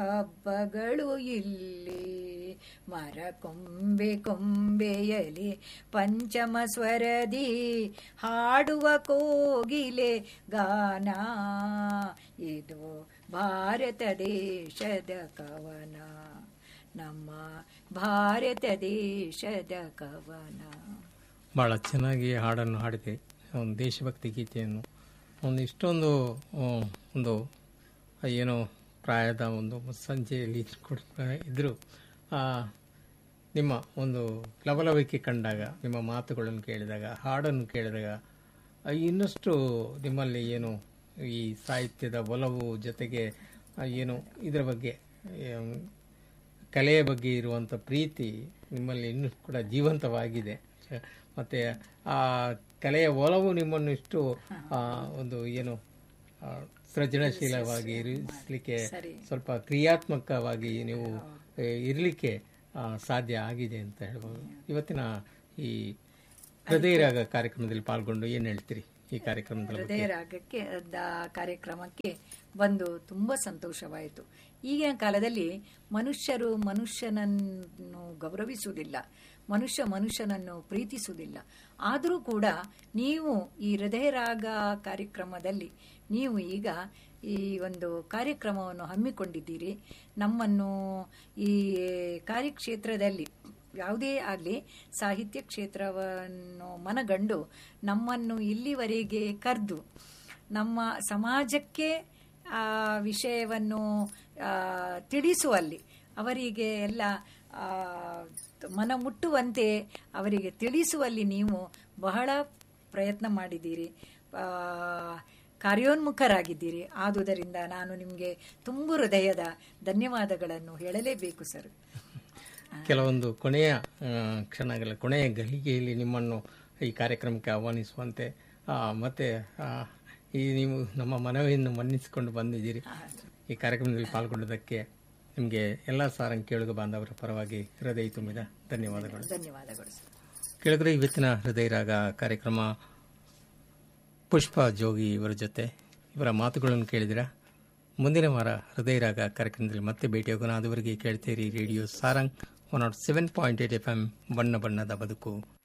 ಹಬ್ಬಗಳು ಇಲ್ಲಿ ಮರ ಕೊಂಬೆ ಕೊಂಬೆಯಲಿ ಪಂಚಮ ಸ್ವರದಿ ಹಾಡುವ ಕೋಗಿಲೆ ಗಾನ ಇದು ಭಾರತ ದೇಶದ ಕವನ ನಮ್ಮ ಭಾರತ ದೇಶದ ಕವನ ಭಾಳ ಚೆನ್ನಾಗಿ ಹಾಡನ್ನು ಹಾಡಿದೆ ಒಂದು ದೇಶಭಕ್ತಿ ಗೀತೆಯನ್ನು ಒಂದು ಇಷ್ಟೊಂದು ಆ, ಒಂದು ಏನೋ ಪ್ರಾಯದ ಒಂದು ಸಂಜೆಯಲ್ಲಿ ಕೂಡ ಇದ್ದರೂ ನಿಮ್ಮ ಒಂದು ಲವಲವಿಕೆ ಕಂಡಾಗ ನಿಮ್ಮ ಮಾತುಗಳನ್ನು ಕೇಳಿದಾಗ ಹಾಡನ್ನು ಕೇಳಿದಾಗ ಆ, ಇನ್ನಷ್ಟು ನಿಮ್ಮಲ್ಲಿ ಏನು ಈ ಸಾಹಿತ್ಯದ ಒಲವು ಜೊತೆಗೆ ಆ, ಏನು ಇದರ ಬಗ್ಗೆ ಆಮ್, ಕಲೆಯ ಬಗ್ಗೆ ಇರುವಂಥ ಪ್ರೀತಿ ನಿಮ್ಮಲ್ಲಿ ಇನ್ನೂ ಕೂಡ ಜೀವಂತವಾಗಿದೆ ಮತ್ತೆ ಆ ಕಲೆಯ ಒಲವು ನಿಮ್ಮನ್ನು ಇಷ್ಟು ಆ, ಒಂದು ಏನು ಆ, ಸೃಜನಶೀಲವಾಗಿ ಇರಿಸಲಿಕ್ಕೆ ಸರಿ. ಸ್ವಲ್ಪ ಕ್ರಿಯಾತ್ಮಕವಾಗಿ ನೀವು ಆ, ಇರ್ಲಿಕ್ಕೆ ಆ, ಸಾಧ್ಯ ಆಗಿದೆ ಅಂತ ಹೇಳ್ಬೋದು ಇವತ್ತಿನ ಈ ಹೃದಯ ರಾಗ ಕಾರ್ಯಕ್ರಮದಲ್ಲಿ ಪಾಲ್ಗೊಂಡು ಏನ್ ಹೇಳ್ತೀರಿ ಈ ಕಾರ್ಯಕ್ರಮದ ಬಗ್ಗೆ ಹೃದಯ ರಾಗಕ್ಕೆ ದ- ಕಾರ್ಯಕ್ರಮಕ್ಕೆ ಬಂದು ತುಂಬಾ ಸಂತೋಷವಾಯಿತು ಈಗಿನ ಕಾಲದಲ್ಲಿ ಮನುಷ್ಯರು ಮನುಷ್ಯನನ್ನು ಗೌರವಿಸುವುದಿಲ್ಲ ಮನುಷ್ಯ ಮನುಷ್ಯನನ್ನು ಪ್ರೀತಿಸುವುದಿಲ್ಲ ಆದರೂ ಕೂಡ ನೀವು ಈ ಹೃದಯ ರಾಗ ಕಾರ್ಯಕ್ರಮದಲ್ಲಿ ನೀವು ಈಗ ಈ ಒಂದು ಕಾರ್ಯಕ್ರಮವನ್ನು ಹಮ್ಮಿಕೊಂಡಿದ್ದೀರಿ ನಮ್ಮನ್ನು ಈ ಕಾರ್ಯಕ್ಷೇತ್ರದಲ್ಲಿ ಯಾವುದೇ ಆಗಲಿ ಸಾಹಿತ್ಯ ಕ್ಷೇತ್ರವನ್ನು ಮನಗಂಡು ನಮ್ಮನ್ನು ಇಲ್ಲಿವರೆಗೆ ಕರೆದು ನಮ್ಮ ಸಮಾಜಕ್ಕೆ ಆ ವಿಷಯವನ್ನು ಆ, ತಿಳಿಸುವಲ್ಲಿ ಅವರಿಗೆ ಎಲ್ಲ ಆ, ಮನ ಮುಟ್ಟುವಂತೆ ಅವರಿಗೆ ತಿಳಿಸುವಲ್ಲಿ ನೀವು ಬಹಳ ಪ್ರಯತ್ನ ಮಾಡಿದ್ದೀರಿ ಆ, ಕಾರ್ಯೋನ್ಮುಖರಾಗಿದ್ದೀರಿ ಆದುದರಿಂದ ನಾನು ನಿಮಗೆ ತುಂಬು ಹೃದಯದ ಧನ್ಯವಾದಗಳನ್ನು ಹೇಳಲೇಬೇಕು ಸರ್ ಕೆಲವೊಂದು ಕೊನೆಯ ಆ, ಕ್ಷಣಗಳ ಕೊನೆಯ ಗಳಿಗೆಯಲ್ಲಿ ನಿಮ್ಮನ್ನು ಈ ಕಾರ್ಯಕ್ರಮಕ್ಕೆ ಆಹ್ವಾನಿಸುವಂತೆ ಆ, ಮತ್ತೆ ಆ, ಈ ನೀವು ನಮ್ಮ ಮನವಿಯನ್ನು ಮನ್ನಿಸಿಕೊಂಡು ಬಂದಿದ್ದೀರಿ ಈ ಕಾರ್ಯಕ್ರಮದಲ್ಲಿ ಪಾಲ್ಗೊಂಡದಕ್ಕೆ ನಿಮಗೆ ಎಲ್ಲ ಸಾರಂಗ್ ಕೇಳುಗ ಬಾಂಧವರ ಪರವಾಗಿ ಹೃದಯ ತುಂಬಿದ ಧನ್ಯವಾದಗಳು ಧನ್ಯವಾದಗಳು ಸರ್ ಕೇಳಿದ್ರೆ ಇವತ್ತಿನ ಹೃದಯ ರಾಗ ಕಾರ್ಯಕ್ರಮ ಪುಷ್ಪ ಜೋಗಿ ಇವರ ಜೊತೆ ಇವರ ಮಾತುಗಳನ್ನು ಕೇಳಿದಿರಾ ಮುಂದಿನ ವಾರ ಹೃದಯ ರಾಗ ಕಾರ್ಯಕ್ರಮದಲ್ಲಿ ಮತ್ತೆ ಭೇಟಿಯಾಗೋಣ ಅದುವರೆಗೆ ಕೇಳ್ತೀರಿ radio Sarang one nought seven point eight F M ಬಣ್ಣ ಬಣ್ಣದ ಬದುಕು